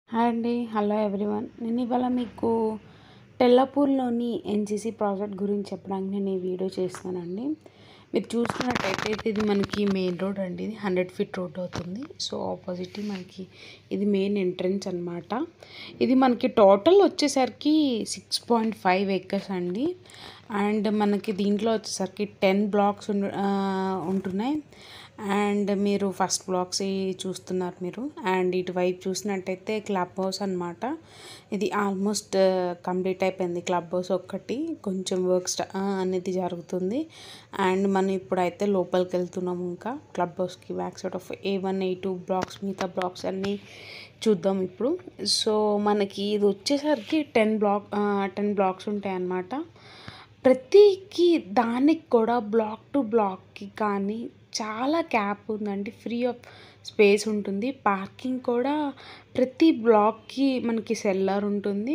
hi అండి hello everyone నేను ఇవాళ మీకు టెల్లపూర్లోని ఎన్సీసీ ప్రాజెక్ట్ గురించి చెప్పడానికి నేను ఈ వీడియో చేస్తున్నానండి మీరు చూస్తున్నట్టయితే ఇది మనకి మెయిన్ రోడ్ అండి ఇది హండ్రెడ్ ఫీట్ రోడ్ అవుతుంది సో ఆపోజిట్ మనకి ఇది మెయిన్ ఎంట్రన్స్ అనమాట ఇది మనకి టోటల్ వచ్చేసరికి సిక్స్ పాయింట్ ఫైవ్ ఏకర్స్ అండి అండ్ మనకి దీంట్లో వచ్చేసరికి టెన్ బ్లాక్స్ ఉంటున్నాయి అండ్ మీరు ఫస్ట్ బ్లాక్స్ చూస్తున్నారు మీరు అండ్ ఇటువైపు చూసినట్టయితే క్లబ్ హౌస్ అనమాట ఇది ఆల్మోస్ట్ కంప్లీట్ అయిపోయింది క్లబ్ హౌస్ ఒక్కటి కొంచెం వర్క్ స్టా అనేది జరుగుతుంది అండ్ మనం ఇప్పుడైతే లోపలికి వెళ్తున్నాము ఇంకా క్లబ్ హౌస్కి back side of A one A two blocks మిగతా బ్లాక్స్ అన్నీ చూద్దాం ఇప్పుడు సో మనకి ఇది వచ్చేసరికి టెన్ బ్లాక్ టెన్ బ్లాక్స్ ఉంటాయి అన్నమాట ప్రతికి దానికి కూడా బ్లాక్ టు బ్లాక్కి కానీ చాలా క్యాప్ ఉందండి ఫ్రీ ఆఫ్ స్పేస్ ఉంటుంది పార్కింగ్ కూడా ప్రతి బ్లాక్కి మనకి సెల్లర్ ఉంటుంది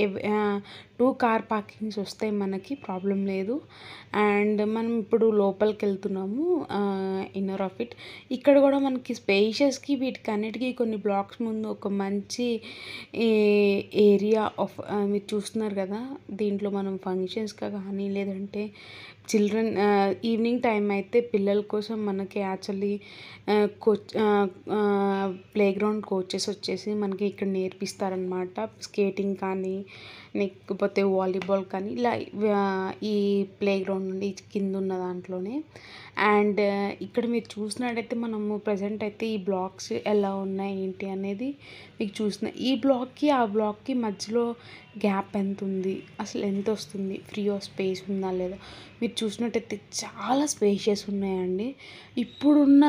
టూ కార్ పార్కింగ్స్ వస్తాయి మనకి ప్రాబ్లం లేదు అండ్ మనం ఇప్పుడు లోపలికి వెళ్తున్నాము ఇన్నర్ ఆఫ్ ఇట్ ఇక్కడ కూడా మనకి స్పేషియస్కి వీటికి అన్నిటికీ కొన్ని బ్లాక్స్ ముందు ఒక మంచి ఏరియా ఆఫ్ మీరు చూస్తున్నారు కదా దీంట్లో మనం ఫంక్షన్స్గా కానీ లేదంటే చిల్డ్రన్ ఈవినింగ్ టైం అయితే పిల్లల కోసం మనకి actually coach play ground coaches వచ్చేసి మనకి ఇక్కడ నేర్పిస్తారనమాట స్కేటింగ్ కానీ లేకపోతే వాలీబాల్ కానీ ఇలా ఈ ప్లే గ్రౌండ్ నుండి కింద ఉన్న దాంట్లోనే అండ్ ఇక్కడ మీరు చూసినట్టయితే మనము ప్రజెంట్ అయితే ఈ బ్లాక్స్ ఎలా ఉన్నాయి ఏంటి అనేది మీకు చూసిన ఈ బ్లాక్కి ఆ బ్లాక్కి మధ్యలో గ్యాప్ ఎంత ఉంది అసలు ఎంత వస్తుంది ఫ్రీ ఆఫ్ స్పేస్ ఉందా లేదా మీరు చూసినట్టయితే చాలా స్పేషియస్ ఉన్నాయండి ఇప్పుడున్న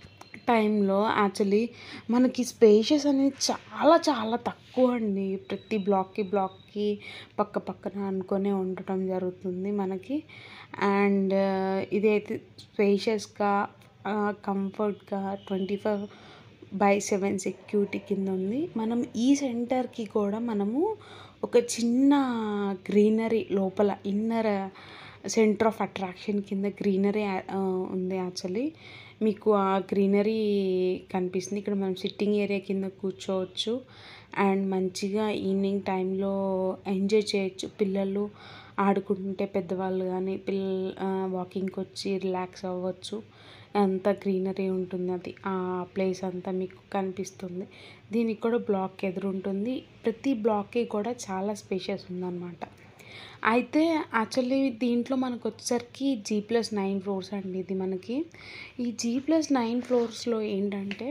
టైంలో యాక్చువల్లీ మనకి స్పేషియస్ అనేది చాలా చాలా తక్కువ అండి ప్రతి బ్లాక్కి బ్లాక్కి పక్క పక్కన అనుకునే ఉండటం జరుగుతుంది మనకి అండ్ ఇదైతే స్పేషియస్గా కంఫర్ట్గా twenty five by seven security కింద ఉంది మనం ఈ సెంటర్కి కూడా మనము ఒక చిన్న గ్రీనరీ లోపల ఇన్నర్ సెంటర్ ఆఫ్ అట్రాక్షన్ కింద గ్రీనరీ ఉంది యాక్చువల్లీ మీకు ఆ గ్రీనరీ కనిపిస్తుంది ఇక్కడ మనం సిట్టింగ్ ఏరియా కింద కూర్చోవచ్చు అండ్ మంచిగా ఈవినింగ్ టైంలో ఎంజాయ్ చేయొచ్చు పిల్లలు ఆడుకుంటుంటే పెద్దవాళ్ళు కానీ పిల్లలు వాకింగ్కి వచ్చి రిలాక్స్ అవ్వచ్చు అంతా గ్రీనరీ ఉంటుంది అది ఆ ప్లేస్ అంతా మీకు కనిపిస్తుంది దీనికి కూడా బ్లాక్ ఎదురుంటుంది ప్రతి బ్లాక్కి కూడా చాలా స్పేషియస్ ఉందన్నమాట అయితే యాక్చువల్లీ దీంట్లో మనకు వచ్చేసరికి జీ ప్లస్ నైన్ ఫ్లోర్స్ అండి ఇది మనకి ఈ జీ ప్లస్ నైన్ ఫ్లోర్స్లో ఏంటంటే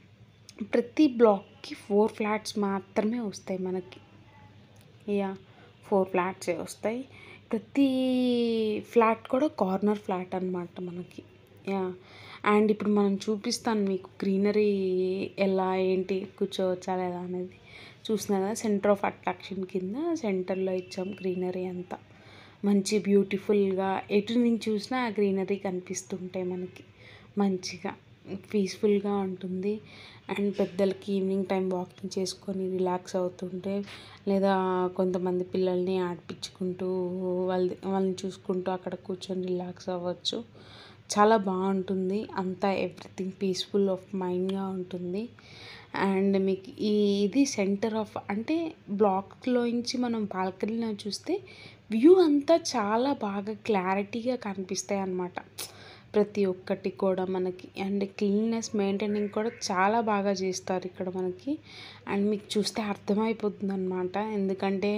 ప్రతి బ్లాక్కి ఫోర్ ఫ్లాట్స్ మాత్రమే వస్తాయి మనకి యా ఫోర్ ఫ్లాట్సే వస్తాయి ప్రతి ఫ్లాట్ కూడా కార్నర్ ఫ్లాట్ అనమాట మనకి యా అండ్ ఇప్పుడు మనం చూపిస్తాను మీకు గ్రీనరీ ఎలా ఏంటి కూర్చోవచ్చా లేదా అనేది చూసినా కదా సెంటర్ ఆఫ్ అట్రాక్షన్ కింద సెంటర్లో ఇచ్చాం గ్రీనరీ అంతా మంచి బ్యూటిఫుల్గా ఎటు నుంచి చూసినా ఆ గ్రీనరీ కనిపిస్తుంటాయి మనకి మంచిగా పీస్ఫుల్గా ఉంటుంది అండ్ పెద్దలకి ఈవినింగ్ టైం వాకింగ్ చేసుకొని రిలాక్స్ అవుతుంటే లేదా కొంతమంది పిల్లల్ని ఆడిపించుకుంటూ వాళ్ళ వాళ్ళని చూసుకుంటూ అక్కడ కూర్చొని రిలాక్స్ అవ్వచ్చు చాలా బాగుంటుంది అంతా ఎవ్రీథింగ్ పీస్ఫుల్ ఆఫ్ మైండ్గా ఉంటుంది అండ్ మీకు ఈ ఇది సెంటర్ ఆఫ్ అంటే బ్లాక్లోంచి మనం బాల్కనీలో చూస్తే వ్యూ అంతా చాలా బాగా క్లారిటీగా కనిపిస్తాయి అన్నమాట ప్రతి ఒక్కటి కూడా మనకి అండ్ క్లీన్నెస్ మెయింటైనింగ్ కూడా చాలా బాగా చేస్తారు ఇక్కడ మనకి అండ్ మీకు చూస్తే అర్థమైపోతుంది అనమాట ఎందుకంటే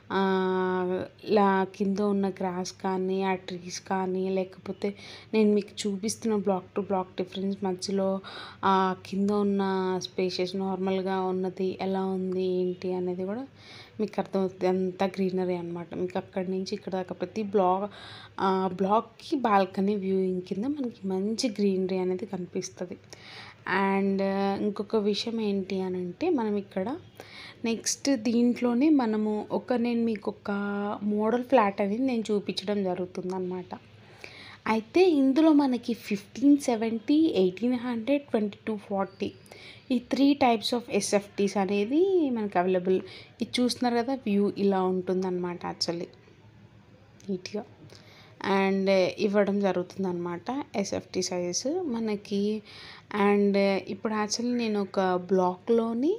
లా కింద ఉన్న గ్రాస్ కానీ ఆ ట్రీస్ కానీ లేకపోతే నేను మీకు చూపిస్తున్న బ్లాక్ టు బ్లాక్ డిఫరెన్స్ మధ్యలో కింద ఉన్న స్పేషియస్ నార్మల్గా ఉన్నది ఎలా ఉంది ఏంటి అనేది కూడా మీకు అర్థమవుతుంది అంతా గ్రీనరీ అనమాట మీకు అక్కడి నుంచి ఇక్కడ దాకా ప్రతి బ్లాక్ బ్లాక్కి బాల్కనీ వ్యూయింగ్ కింద మనకి మంచి గ్రీనరీ అనేది కనిపిస్తుంది అండ్ ఇంకొక విషయం ఏంటి అని అంటే మనం ఇక్కడ నెక్స్ట్ దీంట్లోనే మనము ఒక నేను మీకు ఒక మోడల్ ఫ్లాట్ అనేది నేను చూపించడం జరుగుతుంది అనమాట అయితే ఇందులో మనకి fifteen seventy eighteen hundred twenty two forty ఈ త్రీ టైప్స్ ఆఫ్ ఎస్ఎఫ్టీస్ అనేది మనకి అవైలబుల్ ఇది చూస్తున్నారు కదా వ్యూ ఇలా ఉంటుందన్నమాట యాక్చువల్లీ నీట్గా అండ్ ఇవ్వడం జరుగుతుంది అనమాట ఎస్ఎఫ్టీ సైజెస్ మనకి అండ్ ఇప్పుడు యాక్చువల్లీ నేను ఒక బ్లాక్లోని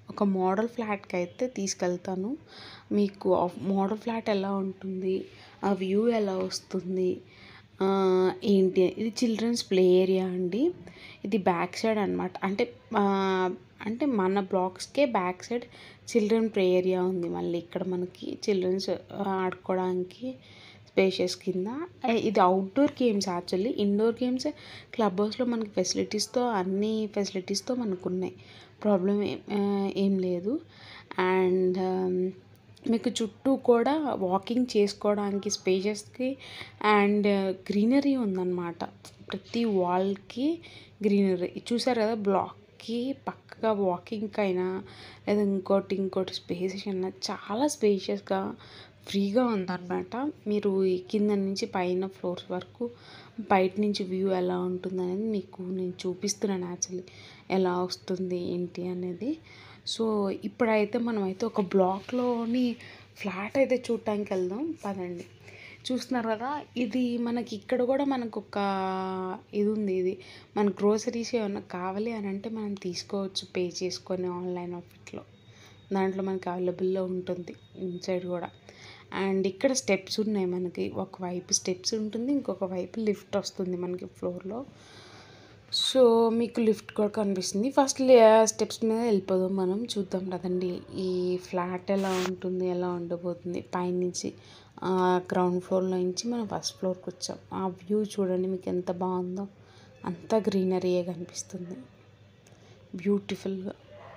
ఒక మోడల్ ఫ్లాట్కి అయితే తీసుకెళ్తాను మీకు ఆ మోడల్ ఫ్లాట్ ఎలా ఉంటుంది ఆ వ్యూ ఎలా వస్తుంది ఆ, ఏంటి ఇది చిల్డ్రన్స్ ప్లే ఏరియా అండి ఇది బ్యాక్ సైడ్ అనమాట అంటే ఆ, అంటే మన బ్లాక్స్కే back side children play area ఉంది మళ్ళీ ఇక్కడ మనకి చిల్డ్రన్స్ ఆడుకోవడానికి స్పేషియస్ కింద ఏ, ఇది outdoor games actually indoor games club హౌస్లో మనకి ఫెసిలిటీస్తో అన్ని ఫెసిలిటీస్తో మనకు ఉన్నాయి ప్రాబ్లం ఏం ఆ, ఏం లేదు అండ్ మీకు చుట్టూ కూడా వాకింగ్ చేసుకోవడానికి స్పేసెస్కి అండ్ గ్రీనరీ ఉందన్నమాట ప్రతి వాల్కి గ్రీనరీ చూసారు కదా బ్లాక్కి పక్కగా వాకింగ్ అయినా లేదా ఇంకోటి ఇంకోటి స్పేసెస్ అయినా చాలా స్పేషియస్గా ఫ్రీగా ఉందన్నమాట మీరు ఈ కింద నుంచి పైన ఫ్లోర్స్ వరకు బయట నుంచి వ్యూ ఎలా ఉంటుంది అనేది మీకు నేను చూపిస్తున్నాను యాక్చువల్లీ ఎలా వస్తుంది ఏంటి అనేది సో ఇప్పుడైతే మనం అయితే ఒక బ్లాక్లోని ఫ్లాట్ అయితే చూడటానికి వెళ్దాం పదండి చూస్తున్నారు కదా ఇది మనకి ఇక్కడ కూడా మనకు ఒక ఇది ఉంది ఇది మన గ్రోసరీస్ ఏమన్నా కావాలి అని అంటే మనం తీసుకోవచ్చు పే చేసుకొని ఆన్లైన్ ఆఫీస్లో దాంట్లో మనకి అవైలబుల్లో ఉంటుంది ఇన్సైడ్ కూడా అండ్ ఇక్కడ స్టెప్స్ ఉన్నాయి మనకి ఒక వైపు స్టెప్స్ ఉంటుంది ఇంకొక వైపు లిఫ్ట్ వస్తుంది మనకి ఫ్లోర్లో సో మీకు లిఫ్ట్ కూడా కనిపిస్తుంది ఫస్ట్ స్టెప్స్ మీద వెళ్ళిపోదాం మనం చూద్దాం కదండి ఈ ఫ్లాట్ ఎలా ఉంటుంది ఎలా ఉండబోతుంది పైనుంచి గ్రౌండ్ ఫ్లోర్లో నుంచి మనం ఫస్ట్ ఫ్లోర్కి వచ్చాం ఆ వ్యూ చూడండి మీకు ఎంత బాగుందో అంతా గ్రీనరీయే కనిపిస్తుంది బ్యూటిఫుల్గా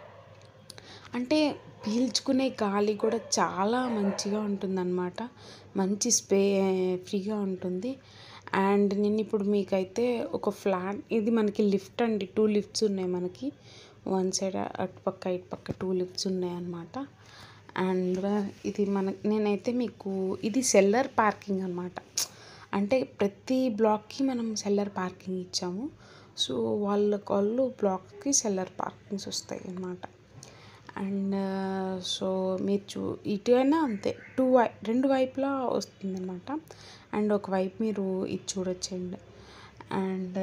అంటే పీల్చుకునే గాలి కూడా చాలా మంచిగా ఉంటుందన్నమాట మంచి స్పే ఫ్రీగా ఉంటుంది అండ్ నేను ఇప్పుడు మీకైతే ఒక ఫ్లాట్ ఇది మనకి లిఫ్ట్ అండి టూ లిఫ్ట్స్ ఉన్నాయి మనకి వన్ సైడ్ అటు పక్క ఇటు పక్క టూ లిఫ్ట్స్ ఉన్నాయి అన్నమాట అండ్ ఇది మన నేనైతే మీకు ఇది సెల్లర్ పార్కింగ్ అనమాట అంటే ప్రతి బ్లాక్కి మనం సెల్లర్ పార్కింగ్ ఇచ్చాము సో వాళ్ళ వాళ్ళు బ్లాక్కి సెల్లర్ పార్కింగ్స్ వస్తాయి అన్నమాట అండ్ సో మీరు చూ ఇటు అయినా అంతే టూ వై రెండు వైపులా వస్తుందన్నమాట అండ్ ఒక వైపు మీరు ఇది చూడొచ్చండి అండ్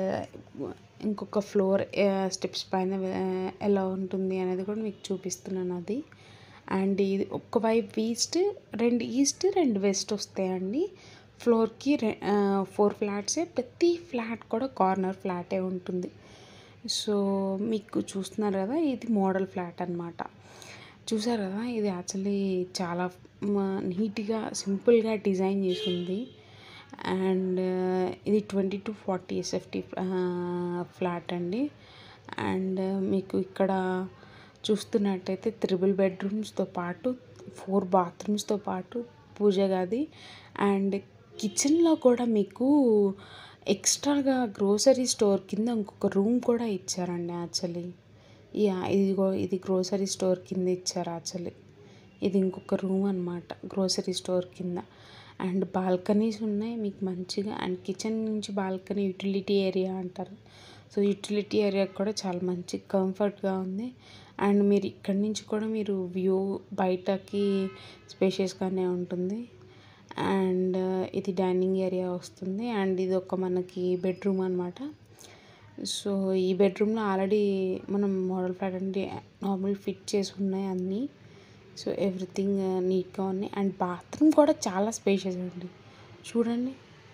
ఇంకొక ఫ్లోర్ స్టెప్స్ పైన ఆ, ఎలా ఉంటుంది అనేది కూడా మీకు చూపిస్తున్నాను అది అండ్ ఇది ఒక్క వైపు ఈస్ట్ రెండు ఈస్ట్ రెండు వెస్ట్ వస్తాయండి ఫ్లోర్కి రె ఫోర్ ఫ్లాట్సే ప్రతి ఫ్లాట్ కూడా కార్నర్ ఫ్లాటే ఉంటుంది సో మీకు చూస్తున్నారు కదా ఇది మోడల్ ఫ్లాట్ అనమాట చూసారు కదా ఇది యాక్చువల్లీ చాలా మ- నీట్గా సింపుల్గా డిజైన్ చేసి ఉంది అండ్ ఇది twenty two forty SFT flat అండి అండ్ మీకు ఇక్కడ చూస్తున్నట్టయితే త్రిబుల్ బెడ్రూమ్స్తో పాటు ఫోర్ బాత్రూమ్స్తో పాటు పూజ గది అండ్ కిచెన్లో కూడా మీకు ఎక్స్ట్రాగా గ్రోసరీ స్టోర్ కింద ఇంకొక రూమ్ కూడా ఇచ్చారండి యాక్చువల్లీ యా ఇది ఇది గ్రోసరీ స్టోర్ కింద ఇచ్చారు యాక్చువల్లీ ఇది ఇంకొక రూమ్ అనమాట గ్రోసరీ స్టోర్ కింద అండ్ బాల్కనీస్ ఉన్నాయి మీకు మంచిగా అండ్ కిచెన్ నుంచి బాల్కనీ యూటిలిటీ ఏరియా అంటారు సో యూటిలిటీ ఏరియా కూడా చాలా మంచి కంఫర్ట్గా ఉంది అండ్ మీరు ఇక్కడి నుంచి కూడా మీరు వ్యూ బయటకి స్పేషియస్గానే ఉంటుంది అండ్ ఇది డైనింగ్ ఏరియా వస్తుంది అండ్ ఇది ఒక మనకి బెడ్రూమ్ అనమాట సో ఈ బెడ్రూమ్లో ఆల్రెడీ మనం మోడల్ ఫ్లాట్ అంటే నార్మల్ ఫిట్ చేసి ఉన్నాయి అన్నీ సో ఎవ్రీథింగ్ నీట్గా ఉన్నాయి అండ్ బాత్రూమ్ కూడా చాలా స్పేషియస్ అండి చూడండి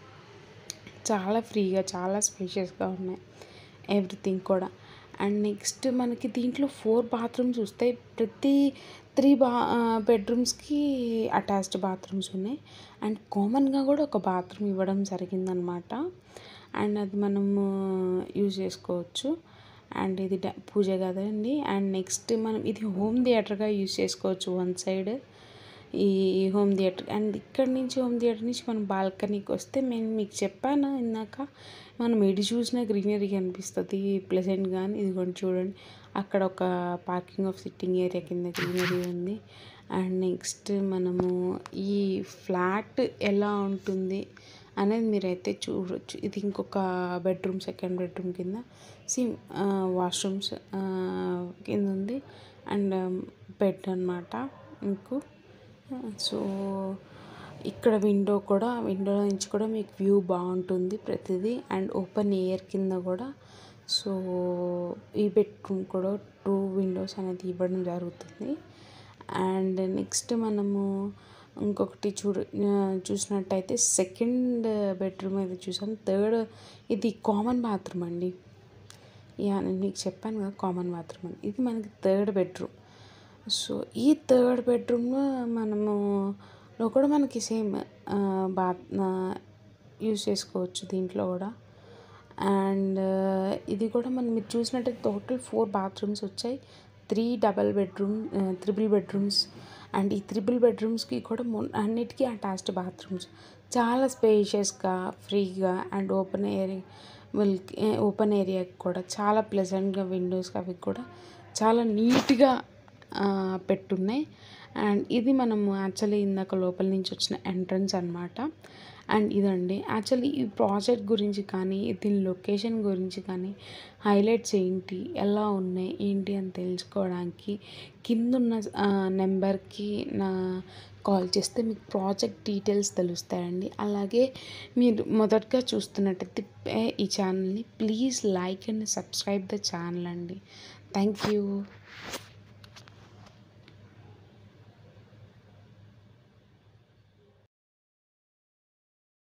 చాలా ఫ్రీగా చాలా స్పేషియస్గా ఉన్నాయి ఎవ్రీథింగ్ కూడా అండ్ నెక్స్ట్ మనకి దీంట్లో ఫోర్ బాత్రూమ్స్ వస్తాయి ప్రతి త్రీ బా బెడ్రూమ్స్కి అటాచ్డ్ బాత్రూమ్స్ ఉన్నాయి అండ్ కామన్గా కూడా ఒక బాత్రూమ్ ఇవ్వడం జరిగిందనమాట అండ్ అది మనము యూజ్ చేసుకోవచ్చు అండ్ ఇది డ- పూజ కదండి అండ్ నెక్స్ట్ మనం ఇది హోమ్ థియేటర్గా యూజ్ చేసుకోవచ్చు వన్ సైడ్ ఈ హోమ్ థియేటర్ అండ్ ఇక్కడ నుంచి హోమ్ థియేటర్ నుంచి మనం బాల్కనీకి వస్తే నేను మీకు చెప్పాను ఇందాక మనం ఎటు చూసినా గ్రీనరీ కనిపిస్తుంది ప్లెజెంట్ కానీ ఇదిగోండి చూడండి అక్కడ ఒక పార్కింగ్ ఆఫ్ సిట్టింగ్ ఏరియా కింద గ్రీనరీ ఉంది అండ్ నెక్స్ట్ మనము ఈ ఫ్లాట్ ఎలా ఉంటుంది అనేది మీరైతే చూడొచ్చు ఇది ఇంకొక బెడ్రూమ్ సెకండ్ బెడ్రూమ్ కింద సేమ్ వాష్రూమ్స్ కింద ఉంది అండ్ బెడ్ అనమాట మీకు సో ఇక్కడ విండో కూడా విండో నుంచి కూడా మీకు వ్యూ బాగుంటుంది ప్రతిదీ అండ్ ఓపెన్ ఎయిర్ కింద కూడా సో ఈ బెడ్రూమ్ కూడా టూ విండోస్ అనేది ఇవ్వడం జరుగుతుంది అండ్ నెక్స్ట్ మనము ఇంకొకటి చూడ చూసినట్టయితే సెకండ్ బెడ్రూమ్ అయితే చూసాం థర్డ్ ఇది కామన్ బాత్రూమ్ అండి యా నేను మీకు చెప్పాను కదా కామన్ బాత్రూమ్ అని ఇది మనకి థర్డ్ బెడ్రూమ్ సో ఈ థర్డ్ బెడ్రూమ్లో మనము లో కూడా మనకి సేమ్ బాత్ యూస్ చేసుకోవచ్చు దీంట్లో కూడా అండ్ ఇది కూడా మనం మీరు చూసినట్టయితే టోటల్ ఫోర్ బాత్రూమ్స్ వచ్చాయి three double bedroom triple bedrooms and ఈ త్రిబుల్ బెడ్రూమ్స్కి కూడా మొ అన్నిటికీ అటాచ్డ్ బాత్రూమ్స్ చాలా స్పేషియస్గా ఫ్రీగా and open area milk open ఏరియాకి కూడా చాలా ప్లెజెంట్గా విండోస్ అవి కూడా చాలా నీట్గా పెట్టున్నాయి అండ్ ఇది మనము యాక్చువల్లీ ఇందాక లోపల నుంచి వచ్చిన ఎంట్రన్స్ అనమాట అండ్ ఇదండి యాక్చువల్లీ ఈ ప్రాజెక్ట్ గురించి కానీ దీని లొకేషన్ గురించి కానీ హైలైట్స్ ఏంటి ఎలా ఉన్నాయి ఏంటి అని తెలుసుకోవడానికి కిందున్న నెంబర్కి నా కాల్ చేస్తే మీకు ప్రాజెక్ట్ డీటెయిల్స్ తెలుస్తాయండి అలాగే మీరు మొదటగా చూస్తున్నట్టయితే ఈ ఛానల్ని please like and subscribe the channel అండి థ్యాంక్ యూ